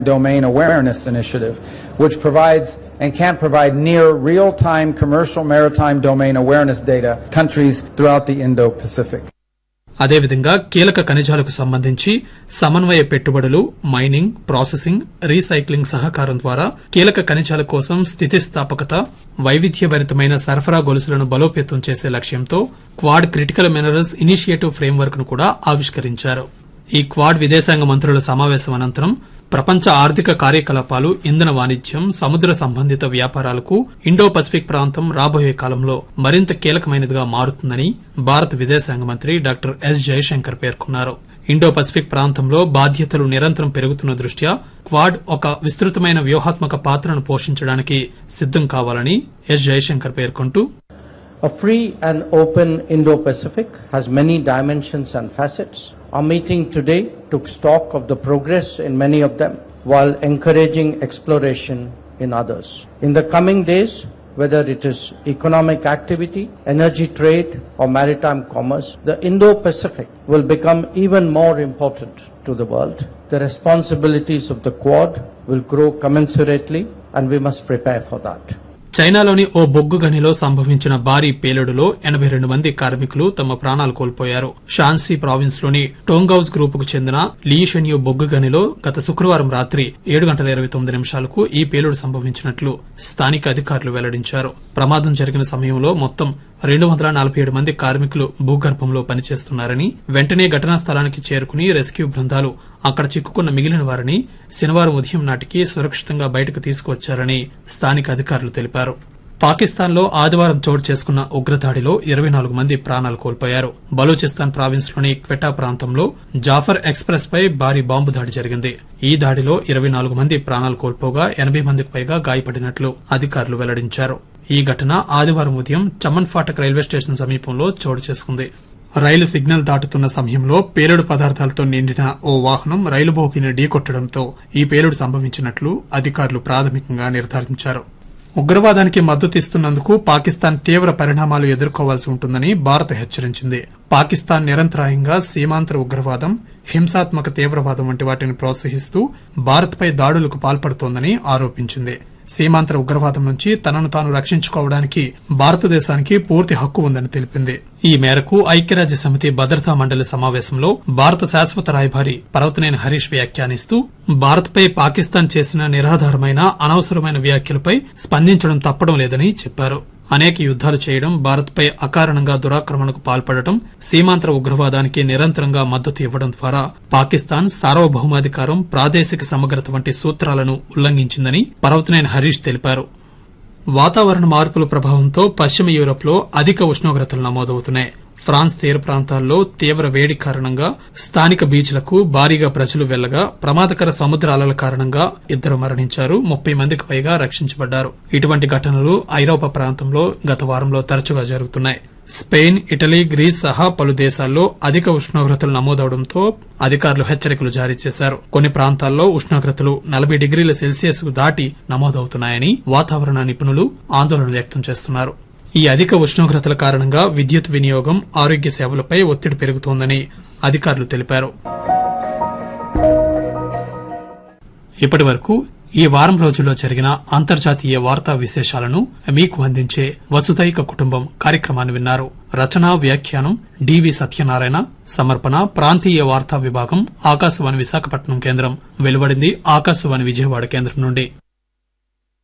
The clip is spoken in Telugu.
Domain Awareness Initiative, which provides and can provide near real-time commercial maritime domain awareness data countries throughout the Indo-Pacific. అదేవిధంగా కీలక ఖనిజాలకు సంబంధించి సమన్వయ పెట్టుబడులు మైనింగ్ ప్రాసెసింగ్ రీసైక్లింగ్ సహకారం ద్వారా కీలక ఖనిజాల కోసం స్థితిస్థాపకత వైవిధ్యభరితమైన సరఫరా గొలుసులను బలోపేతం చేసే లక్ష్యంతో quad critical minerals initiative framework ను కూడా ఆవిష్కరించారు ఈ క్వాడ్ విదేశాంగ మంత్రుల సమావేశం అనంతరం ప్రపంచ ఆర్థిక కార్యకలాపాలు ఇంధన వాణిజ్యం సముద్ర సంబంధిత వ్యాపారాలకు ఇండో పసిఫిక్ ప్రాంతం రాబోయే కాలంలో మరింత కీలకమైనదిగా మారుతుందని భారత విదేశాంగ మంత్రి డాక్టర్ ఎస్ జయశంకర్ పేర్కొన్నారు ఇండో పసిఫిక్ ప్రాంతంలో బాధ్యతలు నిరంతరం పెరుగుతున్న దృష్ట్యా క్వాడ్ ఒక విస్తృతమైన వ్యూహాత్మక పాత్రను పోషించడానికి సిద్దం కావాలని ఎస్ జయశంకర్ పేర్కొంటూ A free and open Indo Pacific has many dimensions and facets. Our meeting today took stock of the progress in many of them while encouraging exploration in others. In the coming days, whether it is economic activity, energy trade, or maritime commerce, the Indo Pacific will become even more important to the world. The responsibilities of the Quad will grow commensurately, and we must prepare for that. చైనాలోని ఓ బొగ్గు గనిలో సంభవించిన భారీ పేలుడులో ఎనబై రెండు మంది కార్మికులు తమ ప్రాణాలు కోల్పోయారు షాన్సీ ప్రావిన్స్ లోని టోంగౌస్ గ్రూప్ కు చెందిన లీషెన్యూ బొగ్గు గనిలో గత శుక్రవారం రాత్రి ఏడు గంటల ఇరవై తొమ్మిది నిమిషాలకు ఈ పేలుడు సంభవించినట్లు స్థానిక అధికారులు వెల్లడించారు ప్రమాదం జరిగిన సమయంలో మొత్తం రెండు వందల నలభై ఏడు మంది కార్మికులు భూగర్భంలో పనిచేస్తున్నారని వెంటనే ఘటనా స్థలానికి చేరుకుని రెస్క్యూ బృందాలు అక్కడ చిక్కుకున్న మిగిలిన వారిని శనివారం ఉదయం నాటికి సురక్షితంగా బయటకు తీసుకువచ్చారని స్థానిక అధికారులు తెలిపారు పాకిస్తాన్లో ఆదివారం చోటు చేసుకున్న ఉగ్రదాడిలో ఇరవై నాలుగు మంది ప్రాణాలు కోల్పోయారు బలూచిస్తాన్ ప్రావిన్స్ లోని క్వెటా ప్రాంతంలో జాఫర్ ఎక్స్ప్రెస్ పై భారీ బాంబు దాడి జరిగింది ఈ దాడిలో ఇరవై నాలుగు మంది ప్రాణాలు కోల్పోగా ఎనభై మందికి పైగా గాయపడినట్లు అధికారులు వెల్లడించారు ఈ ఘటన ఆదివారం ఉదయం చమన్ ఫాటక్ రైల్వే స్టేషన్ సమీపంలో చోటు చేసుకుంది రైలు సిగ్నల్ దాటుతున్న సమయంలో పేలుడు పదార్థాలతో నిండిన ఓ వాహనం రైలు బోగిని ఢీకొట్టడంతో ఈ పేలుడు సంభవించినట్లు అధికారులు ప్రాథమికంగా నిర్ధారించారు ఉగ్రవాదానికి మద్దతిస్తున్నందుకు పాకిస్తాన్ తీవ్ర పరిణామాలు ఎదుర్కోవాల్సి ఉంటుందని భారత్ హెచ్చరించింది పాకిస్తాన్ నిరంతరాయంగా సీమాంతర ఉగ్రవాదం హింసాత్మక తీవ్రవాదం వంటి వాటిని ప్రోత్సహిస్తూ భారత్పై దాడులకు పాల్పడుతోందని ఆరోపించింది సీమాంతర ఉగ్రవాదం నుంచి తనను తాను రక్షించుకోవడానికి భారతదేశానికి పూర్తి హక్కు ఉందని తెలిపింది ఈ మేరకు ఐక్యరాజ్య సమితి భద్రతా మండలి సమావేశంలో భారత శాశ్వత రాయబారి పర్వతనేని హరీష్ వ్యాఖ్యానిస్తూ భారత్పై పాకిస్తాన్ చేసిన నిరాధారమైన అనవసరమైన వ్యాఖ్యలపై స్పందించడం తప్పడం లేదని చెప్పారు అనేక యుద్దాలు చేయడం భారత్పై అకారణంగా దురాక్రమణకు పాల్పడటం సీమాంతర ఉగ్రవాదానికి నిరంతరంగా మద్దతు ఇవ్వడం ద్వారా పాకిస్తాన్ సార్వభౌమాధికారం ప్రాదేశిక సమగ్రత వంటి సూత్రాలను ఉల్లంఘించిందని పర్వతనేని హరీష్ తెలిపారు వాతావరణ మార్పుల ప్రభావంతో పశ్చిమ యూరప్లో అధిక ఉష్ణోగ్రతలు నమోదవుతున్నాయి ఫ్రాన్స్ తీర ప్రాంతాల్లో తీవ్ర వేడి కారణంగా స్థానిక బీచ్లకు భారీగా ప్రజలు వెళ్లగా ప్రమాదకర సముద్ర అలల కారణంగా ఇద్దరు మరణించారు ముప్పై మందికి పైగా రక్షించబడ్డారు ఇటువంటి ఘటనలు ఐరోపా ప్రాంతంలో గత వారంలో తరచుగా జరుగుతున్నాయి స్పెయిన్ ఇటలీ గ్రీస్ సహా పలు దేశాల్లో అధిక ఉష్ణోగ్రతలు నమోదవడంతో అధికారులు హెచ్చరికలు జారీ చేశారు కొన్ని ప్రాంతాల్లో ఉష్ణోగ్రతలు నలభై డిగ్రీల సెల్సియస్ కు దాటి నమోదవుతున్నాయని వాతావరణ నిపుణులు ఆందోళన వ్యక్తం చేస్తున్నారు ఈ అధిక ఉష్ణోగ్రతల కారణంగా విద్యుత్ వినియోగం ఆరోగ్య సేవలపై ఒత్తిడి పెరుగుతోందని అధికారులు తెలిపారు ఇప్పటి వరకు ఈ వారం రోజుల్లో జరిగిన అంతర్జాతీయ వార్తా విశేషాలను మీకు అందించే వసుదైక కుటుంబం కార్యక్రమాన్ని విన్నారు రచన వ్యాఖ్యానం డివి సత్యనారాయణ సమర్పణ ప్రాంతీయ వార్తా విభాగం ఆకాశవాణి విశాఖపట్నం కేంద్రం వెలువడింది ఆకాశవాణి విజయవాడ కేంద్రం నుండి